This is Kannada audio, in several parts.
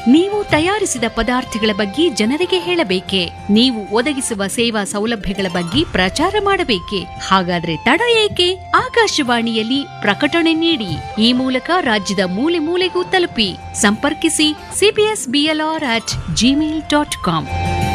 ನೀವು ತಯಾರಿಸಿದ ಪದಾರ್ಥಗಳ ಬಗ್ಗೆ ಜನರಿಗೆ ಹೇಳಬೇಕೆ ನೀವು ಒದಗಿಸುವ ಸೇವಾ ಸೌಲಭ್ಯಗಳ ಬಗ್ಗೆ ಪ್ರಚಾರ ಮಾಡಬೇಕೆ ಹಾಗಾದ್ರೆ ತಡ ಏಕೆ ಆಕಾಶವಾಣಿಯಲ್ಲಿ ಪ್ರಕಟಣೆ ನೀಡಿ ಈ ಮೂಲಕ ರಾಜ್ಯದ ಮೂಲೆ ಮೂಲೆಗೂ ತಲುಪಿ ಸಂಪರ್ಕಿಸಿ CBS BLR at Gmail dot com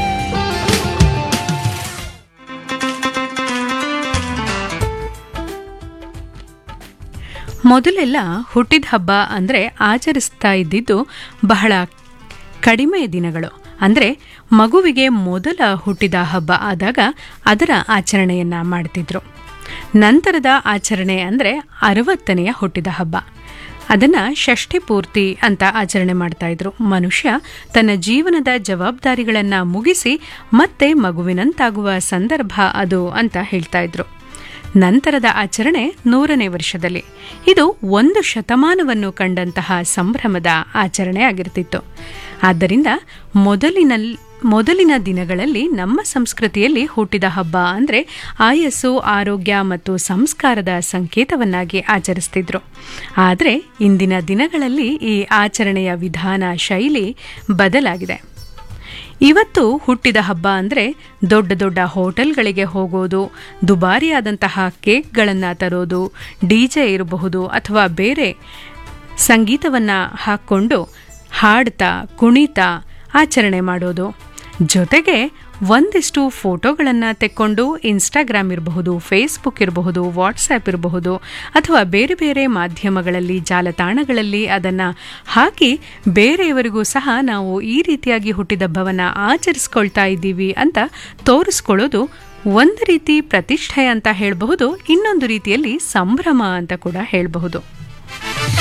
ಮೊದಲೆಲ್ಲ ಹುಟ್ಟಿದ ಹಬ್ಬ ಅಂದರೆ ಆಚರಿಸ್ತಾ ಇದ್ದಿದ್ದು ಬಹಳ ಕಡಿಮೆ ದಿನಗಳು ಅಂದರೆ ಮಗುವಿಗೆ ಮೊದಲ ಹುಟ್ಟಿದ ಹಬ್ಬ ಆದಾಗ ಅದರ ಆಚರಣೆಯನ್ನು ಮಾಡ್ತಿದ್ರು ನಂತರದ ಆಚರಣೆ ಅಂದರೆ ಅರವತ್ತನೆಯ ಹುಟ್ಟಿದ ಹಬ್ಬ ಅದನ್ನು ಷಷ್ಠಿ ಪೂರ್ತಿ ಅಂತ ಆಚರಣೆ ಮಾಡ್ತಾ ಇದ್ರು ಮನುಷ್ಯ ತನ್ನ ಜೀವನದ ಜವಾಬ್ದಾರಿಗಳನ್ನು ಮುಗಿಸಿ ಮತ್ತೆ ಮಗುವಿನಂತಾಗುವ ಸಂದರ್ಭ ಅದು ಅಂತ ಹೇಳ್ತಾ ಇದ್ರು ನಂತರದ ಆಚರಣೆ ನೂರನೇ ವರ್ಷದಲ್ಲಿ ಇದು ಒಂದು ಶತಮಾನವನ್ನು ಕಂಡಂತಹ ಸಂಭ್ರಮದ ಆಚರಣೆ ಆಗಿರ್ತಿತ್ತು ಆದ್ದರಿಂದ ಮೊದಲಿನ ಮೊದಲಿನ ದಿನಗಳಲ್ಲಿ ನಮ್ಮ ಸಂಸ್ಕೃತಿಯಲ್ಲಿ ಹುಟ್ಟಿದ ಹಬ್ಬ ಅಂದರೆ ಆಯಸ್ಸು ಆರೋಗ್ಯ ಮತ್ತು ಸಂಸ್ಕಾರದ ಸಂಕೇತವನ್ನಾಗಿ ಆಚರಿಸ್ತಿದ್ರು ಆದರೆ ಇಂದಿನ ದಿನಗಳಲ್ಲಿ ಈ ಆಚರಣೆಯ ವಿಧಾನ ಶೈಲಿ ಬದಲಾಗಿದೆ ಇವತ್ತು ಹುಟ್ಟಿದ ಹಬ್ಬ ಅಂದರೆ ದೊಡ್ಡ ದೊಡ್ಡ ಹೋಟೆಲ್ಗಳಿಗೆ ಹೋಗೋದು ದುಬಾರಿಯಾದಂತಹ ಕೇಕ್ಗಳನ್ನು ತರೋದು ಡಿ ಜೆ ಇರಬಹುದು ಅಥವಾ ಬೇರೆ ಸಂಗೀತವನ್ನು ಹಾಕ್ಕೊಂಡು ಹಾಡ್ತಾ ಕುಣಿತಾ ಆಚರಣೆ ಮಾಡೋದು ಜೊತೆಗೆ ಒಂದಿಷ್ಟು ಫೋಟೋಗಳನ್ನು ತೆಕ್ಕೊಂಡು ಇನ್ಸ್ಟಾಗ್ರಾಮ್ ಇರಬಹುದು ಫೇಸ್ಬುಕ್ ಇರಬಹುದು ವಾಟ್ಸ್ಆ್ಯಪ್ ಇರಬಹುದು ಅಥವಾ ಬೇರೆ ಬೇರೆ ಮಾಧ್ಯಮಗಳಲ್ಲಿ ಜಾಲತಾಣಗಳಲ್ಲಿ ಅದನ್ನು ಹಾಕಿ ಬೇರೆಯವರಿಗೂ ಸಹ ನಾವು ಈ ರೀತಿಯಾಗಿ ಹುಟ್ಟಿದಬ್ಬವನ್ನು ಆಚರಿಸ್ಕೊಳ್ತಾ ಇದ್ದೀವಿ ಅಂತ ತೋರಿಸ್ಕೊಳ್ಳೋದು ಒಂದು ರೀತಿ ಪ್ರತಿಷ್ಠೆ ಅಂತ ಹೇಳಬಹುದು ಇನ್ನೊಂದು ರೀತಿಯಲ್ಲಿ ಸಂಭ್ರಮ ಅಂತ ಕೂಡ ಹೇಳಬಹುದು